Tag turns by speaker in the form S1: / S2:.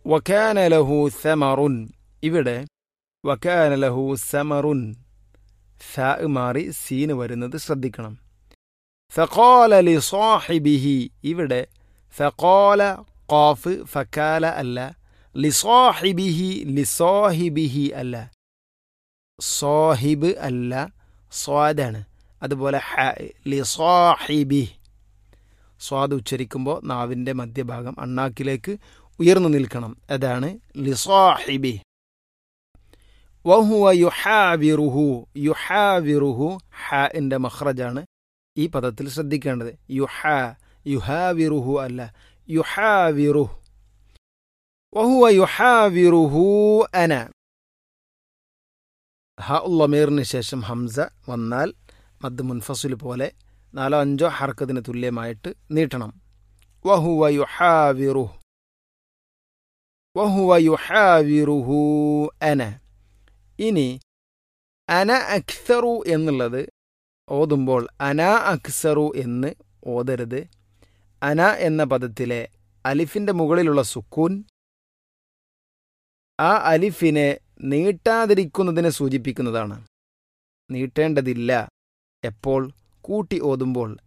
S1: വക്കാന ലഹു സമറുൻ ഇവിടെ വക്കാന ലഹു സമറുൻ ഫ മാറി സീന് വരുന്നത് ശ്രദ്ധിക്കണം ഫഖാല ലി സാഹിബിഹി ഇവിടെ ഫഖാല ഖാഫ് ഫക്കാല അല്ല ലിസാഹിബിഹി ലിസാഹിബിഹി അല്ല സാഹിബ് അല്ല സ്വാദാണ് അതുപോലെ ഹ ലിസാഹിബി സ്വാദ് ഉച്ചരിക്കുമ്പോൾ നാവിൻ്റെ മധ്യഭാഗം അണ്ണാക്കിലേക്ക് ഉയർന്നു നിൽക്കണം അതാണ് ലിസാഹിബി വഹുവ യുഹാവിറുഹു യുഹാവിറുഹു ഹ എൻ്റെ മഹ്റജാണ് ഈ പദത്തിൽ ശ്രദ്ധിക്കേണ്ടത് യുഹാ യുഹാവിറുഹു അല്ല യുഹാവിറുഹു വഹുവ യുഹാവിറുഹു അന ഹ ഉള്ളമീറിന് ശേഷം ഹംസ വന്നാൽ മദ് മുൻഫസുൽ പോലെ നാലോ അഞ്ചോ ഹർക്കത്തിന് തുല്യമായിട്ട് നീട്ടണം വഹുവ യുഹാവിറുഹു വഹുവ യുഹാവിറുഹു അന ഇനി അന അക്സറു എന്നുള്ളത് ഓതുമ്പോൾ അന അക്സറു എന്ന് ഓതരുത് അന എന്ന പദത്തിലെ അലിഫിൻ്റെ മുകളിലുള്ള സുക്കൂൻ ആ അലിഫിനെ നീട്ടാതിരിക്കുന്നതിനെ സൂചിപ്പിക്കുന്നതാണ് നീട്ടേണ്ടതില്ല എപ്പോൾ കൂട്ടി ഓതുമ്പോൾ